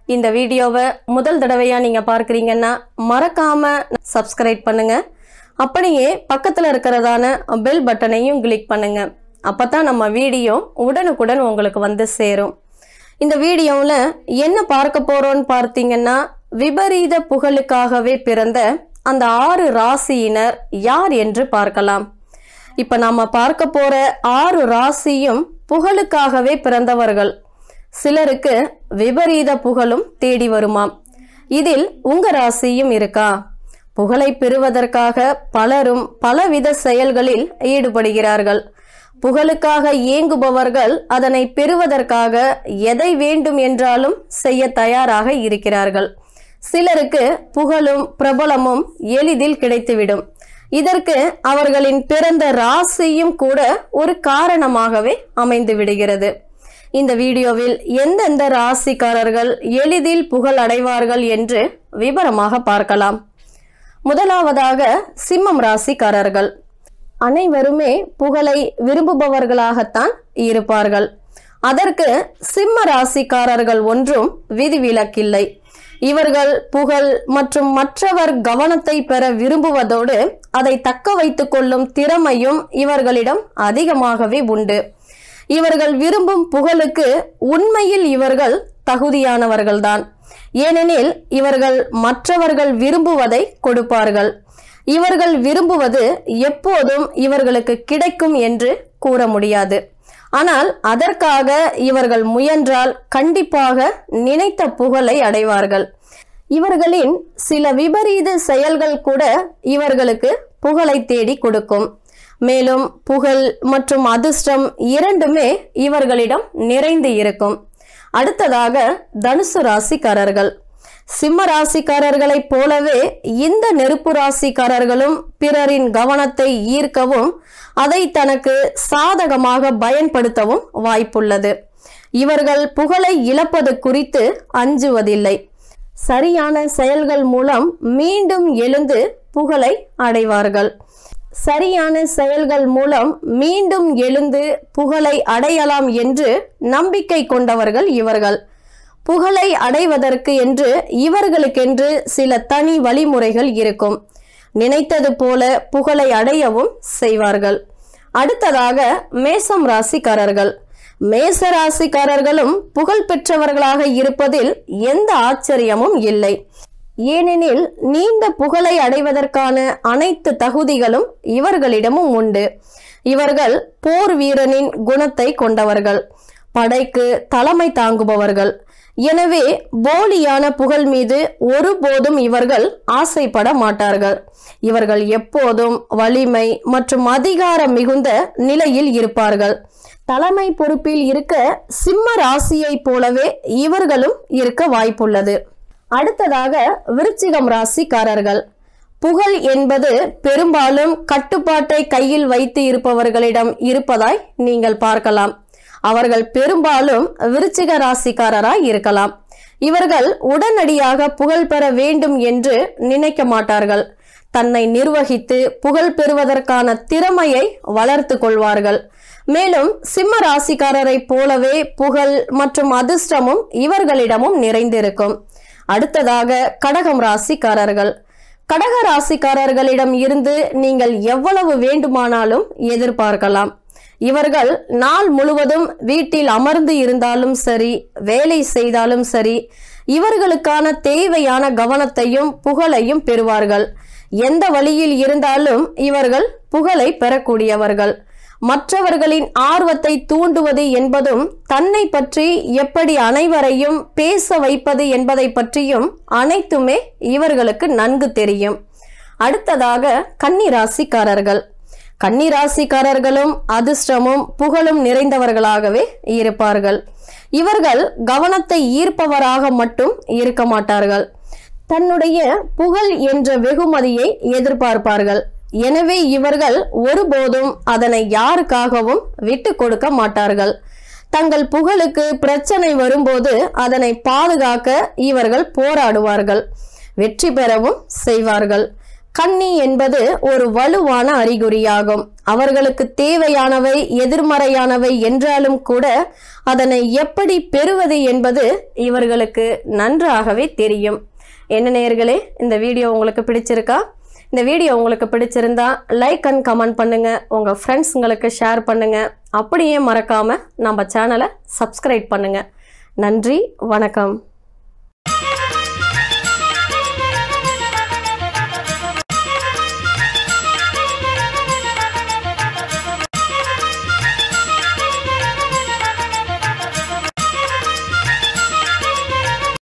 இந்த வீடியோவை முதல் தடவையா நீங்க பார்க்குறீங்கன்னா மறக்காம சப்ஸ்கிரைப் பண்ணுங்க அப்படியே பக்கத்துல இருக்கிறதான பெல் பட்டனையும் கிளிக் பண்ணுங்க அப்பதான் நம்ம வீடியோ உடனுக்குடன் உங்களுக்கு வந்து சேரும் இந்த வீடியோவில் என்ன பார்க்க போறோம்னு பார்த்தீங்கன்னா விபரீத புகழுக்காகவே பிறந்த அந்த ஆறு ராசியினர் யார் என்று பார்க்கலாம் இப்ப நாம பார்க்க போற ஆறு ராசியும் புகழுக்காகவே பிறந்தவர்கள் சிலருக்கு விபரீத புகழும் தேடி வருமாம் இதில் உங்க ராசியும் இருக்கா புகழை பெறுவதற்காக பலரும் பலவித செயல்களில் ஈடுபடுகிறார்கள் புகழுக்காக ஏங்குபவர்கள் அதனை பெறுவதற்காக எதை வேண்டும் என்றாலும் செய்ய தயாராக இருக்கிறார்கள் சிலருக்கு புகழும் பிரபலமும் எளிதில் கிடைத்துவிடும் இதற்கு அவர்களின் பிறந்த ராசியும் கூட ஒரு காரணமாகவே அமைந்து விடுகிறது இந்த வீடியோவில் எந்தெந்த ராசிக்காரர்கள் எளிதில் புகழ் அடைவார்கள் என்று விவரமாக பார்க்கலாம் முதலாவதாக சிம்மம் ராசிக்காரர்கள் அனைவருமே புகழை விரும்புபவர்களாகத்தான் இருப்பார்கள் அதற்கு சிம்ம ராசிக்காரர்கள் ஒன்றும் விதிவிலக்கில்லை இவர்கள் புகழ் மற்றும் மற்றவர் கவனத்தை பெற விரும்புவதோடு அதை தக்க வைத்துக் கொள்ளும் திறமையும் இவர்களிடம் அதிகமாகவே உண்டு இவர்கள் விரும்பும் புகழுக்கு உண்மையில் இவர்கள் தகுதியானவர்கள்தான் ஏனெனில் இவர்கள் மற்றவர்கள் விரும்புவதை கொடுப்பார்கள் இவர்கள் விரும்புவது எப்போதும் இவர்களுக்கு கிடைக்கும் என்று கூற முடியாது ஆனால் அதற்காக இவர்கள் முயன்றால் கண்டிப்பாக நினைத்த புகழை அடைவார்கள் இவர்களின் சில விபரீத செயல்கள் கூட இவர்களுக்கு புகழை தேடி கொடுக்கும் மேலும் புகழ் மற்றும் அதிர்ஷ்டம் இரண்டுமே இவர்களிடம் நிறைந்து இருக்கும் அடுத்ததாக தனுசு ராசிக்காரர்கள் சிம்ம ராசிக்காரர்களைப் போலவே இந்த நெருப்பு ராசிக்காரர்களும் பிறரின் கவனத்தை ஈர்க்கவும் அதை தனக்கு சாதகமாக பயன்படுத்தவும் வாய்ப்புள்ளது இவர்கள் புகழை இழப்பது குறித்து அஞ்சுவதில்லை சரியான செயல்கள் மூலம் மீண்டும் எழுந்து புகழை அடைவார்கள் சரியான செயல்கள் மூலம் மீண்டும் எழுந்து புகழை அடையலாம் என்று நம்பிக்கை கொண்டவர்கள் இவர்கள் புகழை அடைவதற்கு என்று இவர்களுக்கென்று சில தனி வழிமுறைகள் இருக்கும் நினைத்தது போல புகழை அடையவும் செய்வார்கள் அடுத்ததாக மேசம் ராசிக்காரர்கள் மேச ராசிக்காரர்களும் புகழ் பெற்றவர்களாக இருப்பதில் எந்த ஆச்சரியமும் இல்லை ஏனெனில் நீண்ட புகழை அடைவதற்கான அனைத்து தகுதிகளும் இவர்களிடமும் உண்டு இவர்கள் போர் வீரனின் குணத்தை கொண்டவர்கள் படைக்கு தலைமை தாங்குபவர்கள் எனவே போலியான புகழ் மீது ஒருபோதும் இவர்கள் ஆசைப்பட மாட்டார்கள் இவர்கள் எப்போதும் வலிமை மற்றும் அதிகாரம் மிகுந்த நிலையில் இருப்பார்கள் தலைமை பொறுப்பில் இருக்க சிம்ம ராசியைப் போலவே இவர்களும் இருக்க வாய்ப்புள்ளது அடுத்ததாக விருச்சிகம் ராசிக்காரர்கள் புகழ் என்பது பெரும்பாலும் கட்டுப்பாட்டை கையில் வைத்து இருப்பவர்களிடம் இருப்பதாய் நீங்கள் பார்க்கலாம் அவர்கள் பெரும்பாலும் விருச்சிக ராசிக்காரராய் இருக்கலாம் இவர்கள் உடனடியாக புகழ் பெற வேண்டும் என்று நினைக்க மாட்டார்கள் தன்னை நிர்வகித்து புகழ் பெறுவதற்கான திறமையை வளர்த்து கொள்வார்கள் மேலும் சிம்ம ராசிக்காரரைப் போலவே புகழ் மற்றும் அதிர்ஷ்டமும் இவர்களிடமும் நிறைந்திருக்கும் அடுத்ததாக கடகம் ராசிக்காரர்கள் கடக ராசிக்காரர்களிடம் இருந்து நீங்கள் எவ்வளவு வேண்டுமானாலும் எதிர்பார்க்கலாம் இவர்கள் நாள் முழுவதும் வீட்டில் அமர்ந்து இருந்தாலும் சரி வேலை செய்தாலும் சரி இவர்களுக்கான தேவையான கவனத்தையும் புகழையும் பெறுவார்கள் எந்த வழியில் இருந்தாலும் இவர்கள் புகழை பெறக்கூடியவர்கள் மற்றவர்களின் ஆர்வத்தை தூண்டுவது என்பதும் தன்னை பற்றி எப்படி அனைவரையும் பேச வைப்பது என்பதை பற்றியும் அனைத்துமே இவர்களுக்கு நன்கு தெரியும் அடுத்ததாக கன்னிராசிக்காரர்கள் கன்னிராசிக்காரர்களும் அதிர்ஷ்டமும் புகழும் நிறைந்தவர்களாகவே இருப்பார்கள் இவர்கள் கவனத்தை ஈர்ப்பவராக மட்டும் இருக்க மாட்டார்கள் தன்னுடைய புகழ் என்ற வெகுமதியை எதிர்பார்ப்பார்கள் எனவே இவர்கள் ஒருபோதும் அதனை யாருக்காகவும் விட்டு கொடுக்க மாட்டார்கள் தங்கள் புகழுக்கு பிரச்சனை வரும்போது அதனை பாதுகாக்க இவர்கள் போராடுவார்கள் வெற்றி பெறவும் செய்வார்கள் கன்னி என்பது ஒரு வலுவான அறிகுறியாகும் அவர்களுக்கு தேவையானவை எதிர்மறையானவை என்றாலும் கூட அதனை எப்படி பெறுவது என்பது இவர்களுக்கு நன்றாகவே தெரியும் என்ன நேயர்களே இந்த வீடியோ உங்களுக்கு பிடிச்சிருக்கா இந்த வீடியோ உங்களுக்கு பிடிச்சிருந்தா லைக் அண்ட் கமெண்ட் பண்ணுங்க உங்க ஃப்ரெண்ட்ஸுங்களுக்கு ஷேர் பண்ணுங்க அப்படியே மறக்காம நம்ம சேனலை சப்ஸ்கிரைப் பண்ணுங்க நன்றி வணக்கம்